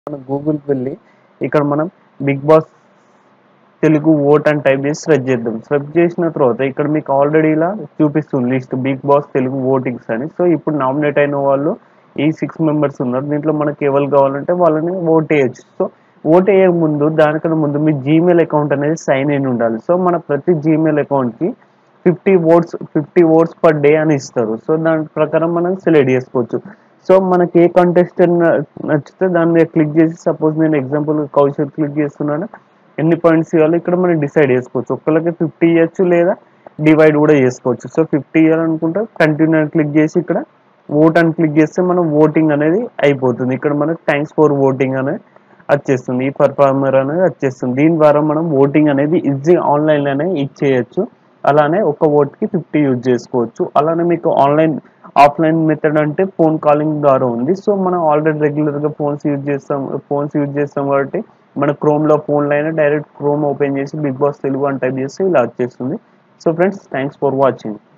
మన గూగుల్కి వెళ్ళి ఇక్కడ మనం బిగ్ బాస్ తెలుగు ఓట్ అని టైప్ చేసి సెర్చ్ చేద్దాం సెర్చ్ చేసిన తర్వాత ఇక్కడ మీకు ఆల్రెడీ ఇలా చూపిస్తుంది list Bigg Boss Telugu votings అని సో ఇప్పుడు నామినేట్ అయిన వాళ్ళు ఈ సిక్స్ మెంబర్స్ ఉన్నారు దీంట్లో మనకి ఎవరు కావాలంటే వాళ్ళని ఓట్ వేయచ్చు సో ఓట్ వేయక ముందు దానికన్నా ముందు మీ జీమెయిల్ అకౌంట్ అనేది సైన్ ఇన్ ఉండాలి సో మన ప్రతి జీమెయిల్ అకౌంట్కి fifty votes fifty votes per day అని ఇస్తారు సో దాని ప్రకారం మనం సెలెక్ట్ చేసుకోవచ్చు సో మనకి ఏ కంటెస్టెంట్ నచ్చితే దాని మీద క్లిక్ చేసి సపోజ్ నేను ఎగ్జాంపుల్ కౌశల్ క్లిక్ చేస్తున్నాను ఎన్ని పాయింట్స్ ఇవ్వాలో ఇక్కడ మనం డిసైడ్ చేసుకోవచ్చు ఒక్కళ్ళకి ఫిఫ్టీ ఇవ్వచ్చు లేదా డివైడ్ కూడా చేసుకోవచ్చు సో ఫిఫ్టీ ఇవ్వాలనుకుంటే కంటిన్యూ అని క్లిక్ చేసి ఇక్కడ ఓట్ అని క్లిక్ చేస్తే మనం ఓటింగ్ అనేది అయిపోతుంది ఇక్కడ మనకు థ్యాంక్స్ ఫర్ ఓటింగ్ అనేది వచ్చేస్తుంది ఈ పర్ఫార్మర్ అనేది వచ్చేస్తుంది దీని ద్వారా మనం ఓటింగ్ అనేది ఈజీ ఆన్లైన్లోనే ఇచ్చేయచ్చు అలానే ఒక ఓట్కి ఫిఫ్టీ యూజ్ చేసుకోవచ్చు అలానే మీకు ఆన్లైన్ ఆఫ్లైన్ మెథడ్ అంటే ఫోన్ కాలింగ్ ద్వారా ఉంది సో మనం ఆల్రెడీ రెగ్యులర్గా ఫోన్స్ యూజ్ చేస్తాం ఫోన్స్ యూజ్ చేస్తాం కాబట్టి మన క్రోమ్లో ఫోన్లో అయినా డైరెక్ట్ క్రోమ్ ఓపెన్ చేసి బిగ్ బాస్ తెలుగు అని టైప్ చేస్తే ఇలా వచ్చేస్తుంది so friends thanks for watching